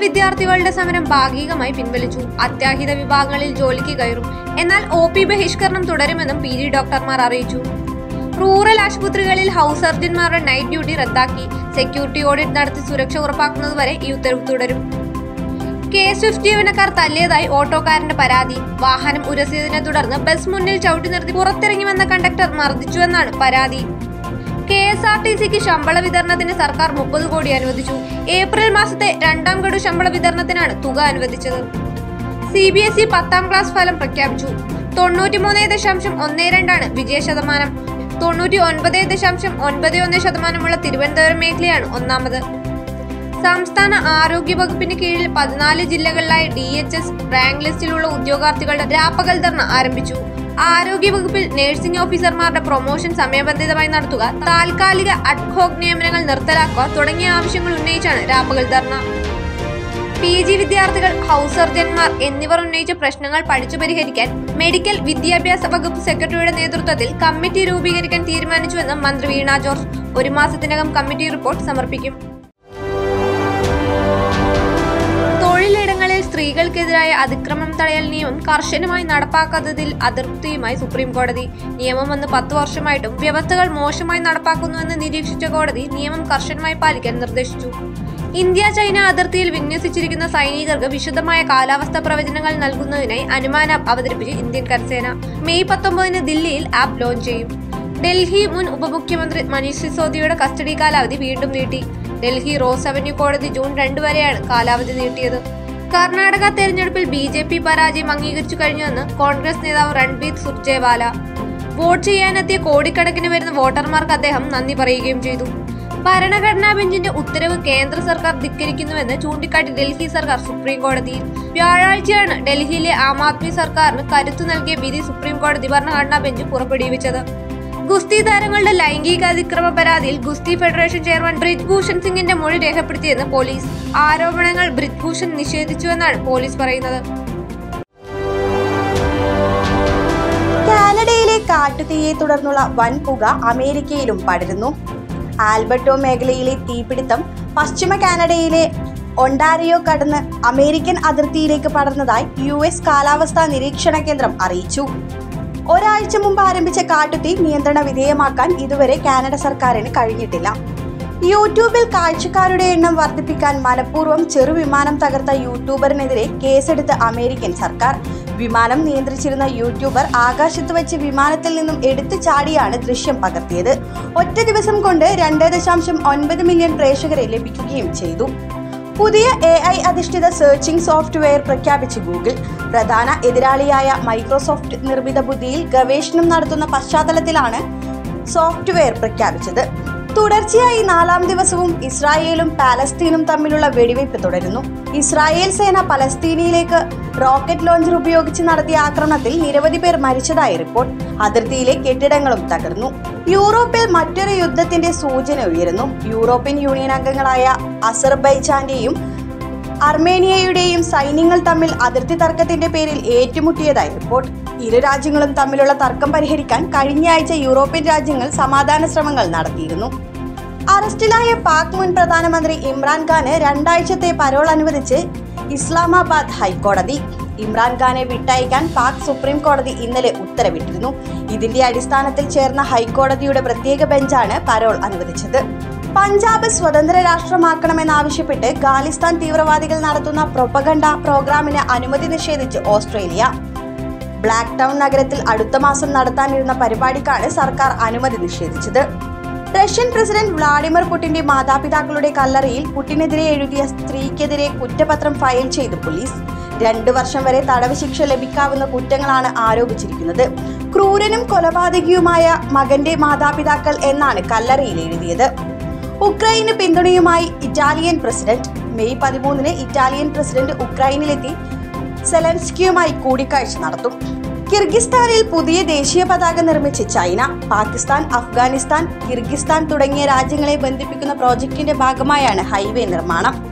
വിദ്യാർത്ഥികളുടെ സമരം ഭാഗികമായി പിൻവലിച്ചു അത്യാഹിത വിഭാഗങ്ങളിൽ ജോലിക്ക് കയറും എന്നാൽ ഒ പി ബഹിഷ്കരണം തുടരുമെന്നും പി ജി ഡോക്ടർമാർ അറിയിച്ചു റൂറൽ ആശുപത്രികളിൽ ഹൗസ് സർജൻമാരുടെ നൈറ്റ് ഡ്യൂട്ടി റദ്ദാക്കി സെക്യൂരിറ്റി ഓഡിറ്റ് നടത്തി സുരക്ഷ ഉറപ്പാക്കുന്നതുവരെ ഈ ഉത്തരവ് തുടരും കെ സ്വിഫ്റ്റ് ജീവനക്കാർ തല്ലിയതായി ഓട്ടോക്കാരന്റെ പരാതി വാഹനം ഉരസിയതിനെ തുടർന്ന് ബസ് മുന്നിൽ ചവിട്ടി നിർത്തി പുറത്തിറങ്ങി വന്ന കണ്ടക്ടർ മർദ്ദിച്ചുവെന്നാണ് പരാതി കെ എസ് ആർ ടി സിക്ക് ശമ്പള വിതരണത്തിന് സർക്കാർ മുപ്പത് കോടി അനുവദിച്ചു ഏപ്രിൽ മാസത്തെ രണ്ടാം ഗഡു ശമ്പള വിതരണത്തിനാണ് തുക അനുവദിച്ചത് സി ബി എസ് ഇ പത്താം ക്ലാസ് ഫലം പ്രഖ്യാപിച്ചു തൊണ്ണൂറ്റിമൂന്ന് ദശാംശം ഒന്ന് രണ്ടാണ് വിജയ ശതമാനം തൊണ്ണൂറ്റി ഒൻപത് ദശാംശം ഒൻപത് ഒന്ന് ശതമാനമുള്ള തിരുവനന്തപുരം മേഖലയാണ് ഒന്നാമത് സംസ്ഥാന ആരോഗ്യ വകുപ്പിന് കീഴിൽ പതിനാല് ജില്ലകളിലായി ഡി എച്ച് എസ് റാങ്ക് ലിസ്റ്റിലുള്ള ഉദ്യോഗാർത്ഥികളുടെ രാപ്പകൽ ധർണ ആരംഭിച്ചു ആരോഗ്യ വകുപ്പിൽ നഴ്സിംഗ് ഓഫീസർമാരുടെ പ്രൊമോഷൻ സമയബന്ധിതമായി നടത്തുക താൽക്കാലിക അഡ്ഹോക് നിയമനങ്ങൾ നിർത്തലാക്കുക തുടങ്ങിയ ആവശ്യങ്ങൾ ഉന്നയിച്ചാണ് രാപ്പകൽ ധർണ പി ജി വിദ്യാർത്ഥികൾ ഹൗസ് സർജൻമാർ എന്നിവർ ഉന്നയിച്ച പ്രശ്നങ്ങൾ പഠിച്ചു പരിഹരിക്കാൻ മെഡിക്കൽ വിദ്യാഭ്യാസ വകുപ്പ് സെക്രട്ടറിയുടെ നേതൃത്വത്തിൽ കമ്മിറ്റി രൂപീകരിക്കാൻ തീരുമാനിച്ചുവെന്ന് മന്ത്രി വീണ ജോർജ് ഒരു മാസത്തിനകം കമ്മിറ്റി റിപ്പോർട്ട് സമർപ്പിക്കും തൊഴിലിടങ്ങളിൽ സ്ത്രീകൾക്കെതിരായ അതിക്രമം തടയൽ നിയമം കർശനമായി നടപ്പാക്കാത്തതിൽ അതൃപ്തിയുമായി സുപ്രീം കോടതി നിയമം വന്ന് പത്ത് വർഷമായിട്ടും വ്യവസ്ഥകൾ മോശമായി നടപ്പാക്കുന്നുവെന്ന് നിരീക്ഷിച്ച കോടതി നിയമം കർശനമായി പാലിക്കാൻ നിർദ്ദേശിച്ചു ഇന്ത്യ ചൈന അതിർത്തിയിൽ വിന്യസിച്ചിരിക്കുന്ന സൈനികർക്ക് വിശദമായ കാലാവസ്ഥ പ്രവചനങ്ങൾ നൽകുന്നതിനായി അനുമാന ആപ്പ് അവതരിപ്പിച്ച് ഇന്ത്യൻ കരസേന മെയ് പത്തൊമ്പതിന് ദില്ലിയിൽ ആപ്പ് ലോഞ്ച് ചെയ്യും ഡൽഹി മുൻ ഉപമുഖ്യമന്ത്രി മനീഷ് സിസോദിയുടെ കസ്റ്റഡി കാലാവധി വീണ്ടും നീട്ടി ഡൽഹി റോസ് അവന്യൂ കോടതി ജൂൺ രണ്ട് വരെയാണ് കാലാവധി നീട്ടിയത് കർണാടക തെരഞ്ഞെടുപ്പിൽ ബി ജെ പി പരാജയം അംഗീകരിച്ചു കഴിഞ്ഞുവെന്ന് കോൺഗ്രസ് നേതാവ് രൺദീപ് സുർജേവാല വോട്ട് ചെയ്യാനെത്തിയ കോടിക്കണക്കിന് വരുന്ന വോട്ടർമാർക്ക് അദ്ദേഹം നന്ദി പറയുകയും ചെയ്തു ഭരണഘടനാ ബെഞ്ചിന്റെ ഉത്തരവ് കേന്ദ്ര സർക്കാർ ധിക്കരിക്കുന്നുവെന്ന് ചൂണ്ടിക്കാട്ടി ഡൽഹി സർക്കാർ സുപ്രീം കോടതിയിൽ വ്യാഴാഴ്ചയാണ് ഡൽഹിയിലെ ആം ആദ്മി സർക്കാരിന് കരുത്തു നൽകിയ വിധി സുപ്രീം കോടതി ഭരണഘടനാ ബെഞ്ച് പുറപ്പെടുവിച്ചത് ഗുസ്തി താരങ്ങളുടെ ലൈംഗിക അതിക്രമ പരാതിയിൽ ഗുസ്തി ഫെഡറേഷൻ ചെയർമാൻ ബ്രിജ്ഭൂഷൺ സിംഗിന്റെ മൊഴി രേഖപ്പെടുത്തിയെന്ന് പോലീസ് ആരോപണങ്ങൾ ബ്രിജ്ഭൂഷൺ നിഷേധിച്ചുവെന്നാണ് പോലീസ് പറയുന്നത് കാനഡയിലെ കാട്ടുതീയെ തുടർന്നുള്ള വൻ പുക അമേരിക്കയിലും പടരുന്നു ആൽബർട്ടോ മേഖലയിലെ തീപിടുത്തം പശ്ചിമ കാനഡയിലെ ഒണ്ടാരിയോ കടന്ന് അമേരിക്കൻ അതിർത്തിയിലേക്ക് പടർന്നതായി യു എസ് കാലാവസ്ഥാ നിരീക്ഷണ കേന്ദ്രം അറിയിച്ചു ഒരാഴ്ച മുമ്പ് ആരംഭിച്ച കാട്ടുതീ നിയന്ത്രണ വിധേയമാക്കാൻ ഇതുവരെ കാനഡ സർക്കാരിന് കഴിഞ്ഞിട്ടില്ല യൂട്യൂബിൽ കാഴ്ചക്കാരുടെ എണ്ണം വർദ്ധിപ്പിക്കാൻ മനഃപൂർവ്വം ചെറുവിമാനം തകർത്ത യൂട്യൂബറിനെതിരെ കേസെടുത്ത അമേരിക്കൻ സർക്കാർ വിമാനം നിയന്ത്രിച്ചിരുന്ന യൂട്യൂബർ ആകാശത്ത് വെച്ച് വിമാനത്തിൽ നിന്നും എടുത്തു ചാടിയാണ് ദൃശ്യം പകർത്തിയത് ഒറ്റ ദിവസം കൊണ്ട് രണ്ട് ദശാംശം ഒൻപത് മില്യൺ പ്രേക്ഷകരെ ലഭിക്കുകയും ചെയ്തു പുതിയ എ ഐ അധിഷ്ഠിത സെർച്ചിംഗ് സോഫ്റ്റ്വെയർ പ്രഖ്യാപിച്ച് ഗൂഗിൾ പ്രധാന എതിരാളിയായ മൈക്രോസോഫ്റ്റ് നിർമ്മിത ബുദ്ധിയിൽ ഗവേഷണം നടത്തുന്ന പശ്ചാത്തലത്തിലാണ് സോഫ്റ്റ്വെയർ പ്രഖ്യാപിച്ചത് തുടർച്ചയായി നാലാം ദിവസവും ഇസ്രായേലും പാലസ്തീനും തമ്മിലുള്ള വെടിവയ്പ് തുടരുന്നു ഇസ്രായേൽ സേന പലസ്തീനിലേക്ക് റോക്കറ്റ് ലോഞ്ചർ ഉപയോഗിച്ച് നടത്തിയ ആക്രമണത്തിൽ നിരവധി പേർ മരിച്ചതായി റിപ്പോർട്ട് അതിർത്തിയിലെ കെട്ടിടങ്ങളും തകർന്നു യൂറോപ്പിൽ മറ്റൊരു യുദ്ധത്തിന്റെ സൂചന ഉയരുന്നു യൂറോപ്യൻ യൂണിയൻ അംഗങ്ങളായ അസർബൈജാന്റെയും അർമേനിയയുടെയും സൈന്യങ്ങൾ തമ്മിൽ അതിർത്തി തർക്കത്തിന്റെ പേരിൽ ഏറ്റുമുട്ടിയതായി റിപ്പോർട്ട് ഇരു രാജ്യങ്ങളും തമ്മിലുള്ള തർക്കം പരിഹരിക്കാൻ കഴിഞ്ഞയാഴ്ച യൂറോപ്യൻ രാജ്യങ്ങൾ സമാധാന ശ്രമങ്ങൾ നടത്തിയിരുന്നു അറസ്റ്റിലായ പാക് മുൻ പ്രധാനമന്ത്രി ഇമ്രാൻഖാന് രണ്ടാഴ്ചത്തെ പരോൾ അനുവദിച്ച് ഇസ്ലാമാബാദ് ഹൈക്കോടതി ഇമ്രാൻഖാനെ വിട്ടയക്കാൻ പാക് സുപ്രീം കോടതി ഇന്നലെ ഉത്തരവിട്ടിരുന്നു ഇതിന്റെ അടിസ്ഥാനത്തിൽ ചേർന്ന ഹൈക്കോടതിയുടെ പ്രത്യേക ബെഞ്ചാണ് പരോൾ അനുവദിച്ചത് പഞ്ചാബ് സ്വതന്ത്ര രാഷ്ട്രമാക്കണമെന്നാവശ്യപ്പെട്ട് ഖാലിസ്ഥാൻ തീവ്രവാദികൾ നടത്തുന്ന പ്രൊപ്പഗണ്ട പ്രോഗ്രാമിന് അനുമതി നിഷേധിച്ച് ഓസ്ട്രേലിയ ബ്ലാക്ക് ടൗൺ നഗരത്തിൽ അടുത്ത മാസം നടത്താനിരുന്ന പരിപാടിക്കാണ് സർക്കാർ അനുമതി നിഷേധിച്ചത് റഷ്യൻ പ്രസിഡന്റ് വ്ളാഡിമിർ പുടിന്റെ മാതാപിതാക്കളുടെ കല്ലറയിൽ പുടിനെതിരെ എഴുതിയ സ്ത്രീക്കെതിരെ കുറ്റപത്രം ഫയൽ ചെയ്തു പോലീസ് രണ്ടു വർഷം വരെ തടവ് ശിക്ഷ ലഭിക്കാവുന്ന കുറ്റങ്ങളാണ് ആരോപിച്ചിരിക്കുന്നത് ക്രൂരനും കൊലപാതകിയുമായ മകന്റെ മാതാപിതാക്കൾ എന്നാണ് കല്ലറയിൽ എഴുതിയത് ഉക്രൈന് പിന്തുണയുമായി ഇറ്റാലിയൻ പ്രസിഡന്റ് മെയ് പതിമൂന്നിന് ഇറ്റാലിയൻ പ്രസിഡന്റ് ഉക്രൈനിലെത്തി സെലൻസ്കിയുമായി കൂടിക്കാഴ്ച നടത്തും കിർഗിസ്ഥാനിൽ പുതിയ ദേശീയ പതാക നിർമ്മിച്ച് ചൈന പാകിസ്ഥാൻ അഫ്ഗാനിസ്ഥാൻ കിർഗിസ്ഥാൻ തുടങ്ങിയ രാജ്യങ്ങളെ ബന്ധിപ്പിക്കുന്ന പ്രോജക്റ്റിന്റെ ഭാഗമായാണ് ഹൈവേ നിർമ്മാണം